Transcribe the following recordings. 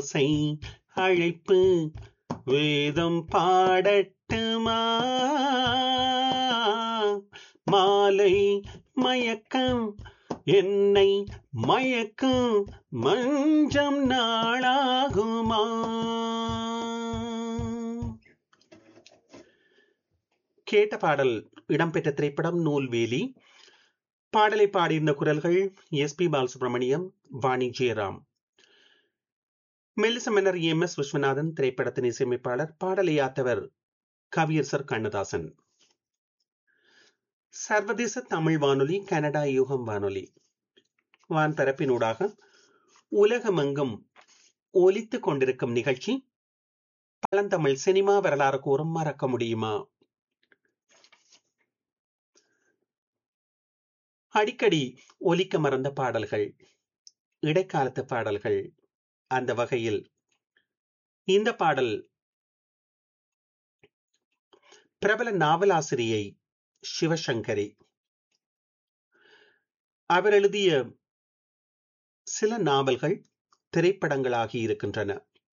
ஓசை அழைப்பு வேதம் பாடட்டுமா மாலை மயக்கம் என்னை மயக்கும் மஞ்சம் நாளாகுமா கேட்ட பாடல் இடம்பெற்ற திரைப்படம் நூல்வேலி பாடலை பாடியிருந்த குரல்கள் எஸ் பி பாலசுப்ரமணியம் வாணி ஜெயராம் மெல்லிசமன்னர் எம் எஸ் விஸ்வநாதன் திரைப்படத்தின் இசையமைப்பாளர் பாடலை யாத்தவர் கவியரசர் கண்ணதாசன் சர்வதேச தமிழ் வானொலி கனடா யூகம் வானொலி வான்பரப்பினூடாக உலகமெங்கும் ஒலித்துக் கொண்டிருக்கும் நிகழ்ச்சி பழந்தமிழ் சினிமா வரலாறு கூறும் மறக்க முடியுமா அடிக்கடி ஒலிக்க மறந்த பாடல்கள் இடைக்காலத்து பாடல்கள் அந்த வகையில் இந்த பாடல் பிரபல நாவலாசிரியை சிவசங்கரி அவர் எழுதிய சில நாவல்கள் திரைப்படங்களாகி இருக்கின்றன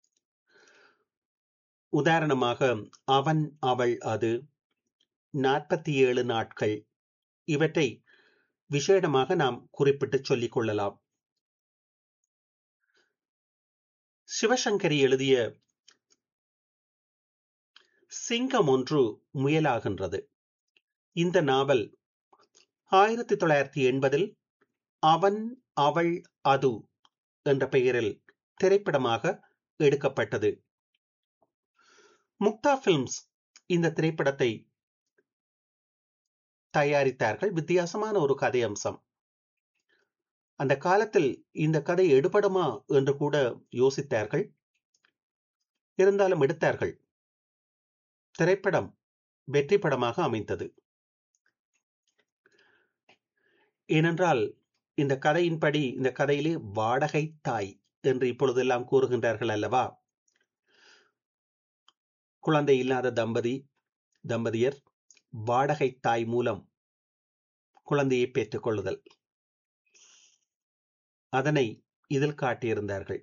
உதாரணமாக அவன் அவள் அது நாற்பத்தி ஏழு நாட்கள் இவற்றை விசேடமாக நாம் குறிப்பிட்டு சொல்லிக் கொள்ளலாம் சிவசங்கரி எழுதிய சிங்கம் ஒன்று முயலாகின்றது இந்த நாவல் ஆயிரத்தி தொள்ளாயிரத்தி எண்பதில் அவன் அவள் அது என்ற பெயரில் திரைப்படமாக எடுக்கப்பட்டது முக்தா பிலிம்ஸ் இந்த திரைப்படத்தை தயாரித்தார்கள் வித்தியாசமான ஒரு கதை அம்சம் அந்த காலத்தில் இந்த கதை எடுபடுமா என்று கூட யோசித்தார்கள் இருந்தாலும் எடுத்தார்கள் திரைப்படம் வெற்றி படமாக அமைந்தது ஏனென்றால் இந்த கதையின்படி இந்த கதையிலே வாடகை தாய் என்று இப்பொழுதெல்லாம் கூறுகின்றார்கள் அல்லவா குழந்தை இல்லாத தம்பதி தம்பதியர் வாடகை தாய் மூலம் குழந்தையை பெற்றுக் கொள்ளுதல் அதனை இதில் காட்டியிருந்தார்கள்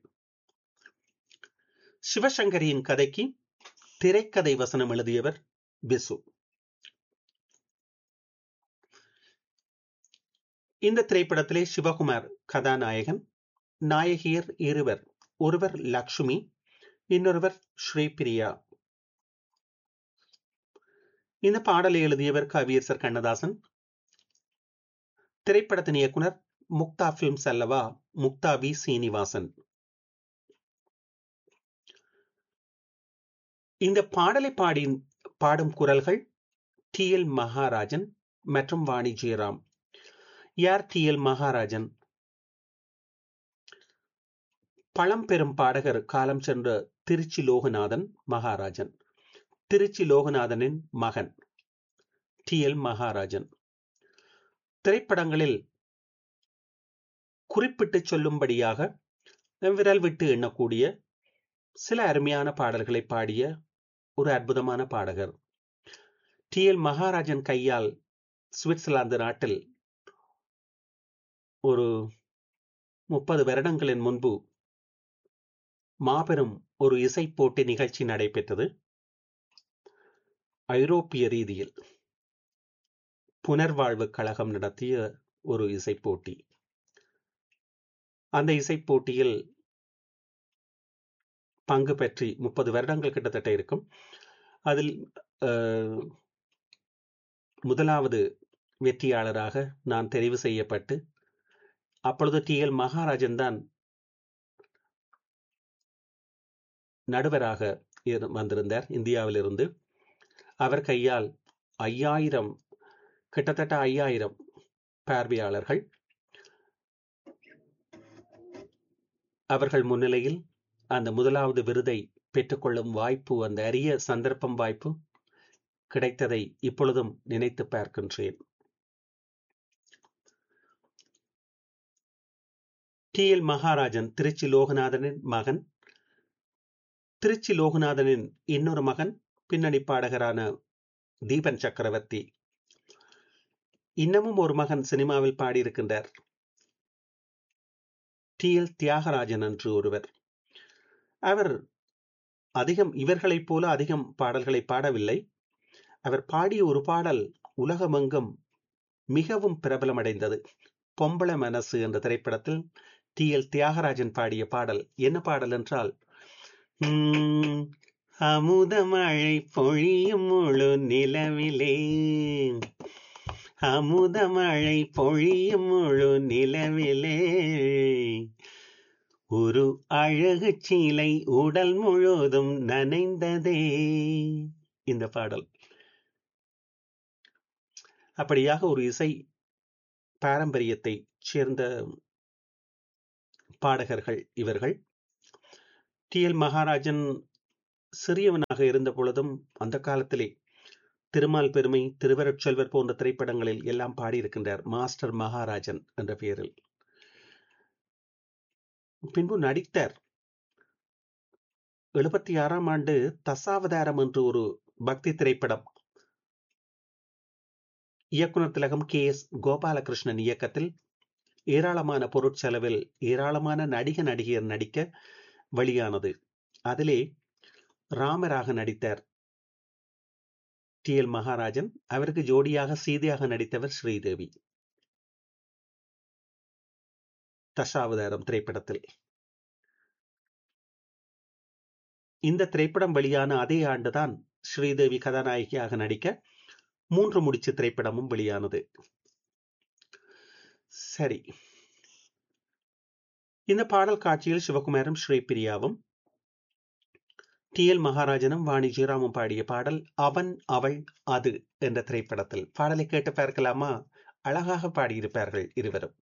சிவசங்கரியின் கதைக்கு திரைக்கதை வசனம் எழுதியவர் பிசு இந்த திரைப்படத்திலே சிவகுமார் கதாநாயகன் நாயகியர் இருவர் ஒருவர் லக்ஷ்மி இன்னொருவர் ஸ்ரீபிரியா இந்த பாடலை எழுதியவர் கவியரசர் கண்ணதாசன் திரைப்படத்தின் இயக்குனர் முக்தா பிலிம்ஸ் அல்லவா முக்தா வி சீனிவாசன் இந்த பாடலை பாடி பாடும் குரல்கள் டி எல் மகாராஜன் மற்றும் வாணி ஜெயராம் யார் டி எல் மகாராஜன் பழம்பெரும் பாடகர் காலம் சென்ற திருச்சி லோகநாதன் மகாராஜன் திருச்சி லோகநாதனின் மகன் டி எல் மகாராஜன் திரைப்படங்களில் குறிப்பிட்டு சொல்லும்படியாக விரல் விட்டு எண்ணக்கூடிய சில அருமையான பாடல்களை பாடிய ஒரு அற்புதமான பாடகர் டி எல் மகாராஜன் கையால் சுவிட்சர்லாந்து நாட்டில் ஒரு முப்பது வருடங்களின் முன்பு மாபெரும் ஒரு இசை போட்டி நிகழ்ச்சி நடைபெற்றது ஐரோப்பிய ரீதியில் புனர்வாழ்வு கழகம் நடத்திய ஒரு இசை போட்டி அந்த இசை போட்டியில் பங்கு பெற்றி முப்பது வருடங்கள் கிட்டத்தட்ட இருக்கும் அதில் முதலாவது வெற்றியாளராக நான் தெரிவு செய்யப்பட்டு அப்பொழுது டி எல் மகாராஜன் தான் நடுவராக வந்திருந்தார் இந்தியாவிலிருந்து அவர் கையால் ஐயாயிரம் கிட்டத்தட்ட ஐயாயிரம் பார்வையாளர்கள் அவர்கள் முன்னிலையில் அந்த முதலாவது விருதை பெற்றுக்கொள்ளும் வாய்ப்பு அந்த அரிய சந்தர்ப்பம் வாய்ப்பு கிடைத்ததை இப்பொழுதும் நினைத்து பார்க்கின்றேன் டி எல் மகாராஜன் திருச்சி லோகநாதனின் மகன் திருச்சி லோகநாதனின் இன்னொரு மகன் பின்னணி பாடகரான தீபன் சக்கரவர்த்தி இன்னமும் ஒரு மகன் சினிமாவில் பாடியிருக்கின்றார் டி எல் தியாகராஜன் என்று ஒருவர் அவர் அதிகம் இவர்களைப் போல அதிகம் பாடல்களை பாடவில்லை அவர் பாடிய ஒரு பாடல் உலகமெங்கும் மிகவும் பிரபலமடைந்தது பொம்பள மனசு என்ற திரைப்படத்தில் டி எல் தியாகராஜன் பாடிய பாடல் என்ன பாடல் என்றால் அமுதமழை பொழியும் முழு நிலவிலே அமுதமழை பொழியும் முழு நிலவிலே ஒரு அழகு சீலை உடல் முழுவதும் நனைந்ததே இந்த பாடல் அப்படியாக ஒரு இசை பாரம்பரியத்தை சேர்ந்த பாடகர்கள் இவர்கள் டி எல் மகாராஜன் சிறியவனாக இருந்த பொழுதும் அந்த காலத்திலே திருமால் பெருமை திருவருட்செல்வர் போன்ற திரைப்படங்களில் எல்லாம் பாடியிருக்கின்றார் மாஸ்டர் மகாராஜன் என்ற பெயரில் பின்பு நடித்தார் எழுபத்தி ஆறாம் ஆண்டு தசாவதாரம் என்று ஒரு பக்தி திரைப்படம் இயக்குனர் திலகம் கே எஸ் கோபாலகிருஷ்ணன் இயக்கத்தில் ஏராளமான பொருட்செலவில் ஏராளமான நடிக நடிகையர் நடிக்க வெளியானது அதிலே ராமராக நடித்தார் டி எல் மகாராஜன் அவருக்கு ஜோடியாக சீதையாக நடித்தவர் ஸ்ரீதேவி தசாவதாரம் திரைப்படத்தில் இந்த திரைப்படம் வெளியான அதே ஆண்டுதான் ஸ்ரீதேவி கதாநாயகியாக நடிக்க மூன்று முடிச்சு திரைப்படமும் வெளியானது சரி இந்த பாடல் காட்சியில் சிவகுமாரும் ஸ்ரீபிரியாவும் டி எல் மகாராஜனும் வாணி ஜீராமும் பாடிய பாடல் அவன் அவள் அது என்ற திரைப்படத்தில் பாடலை கேட்டு பார்க்கலாமா அழகாக பாடியிருப்பார்கள் இருவரும்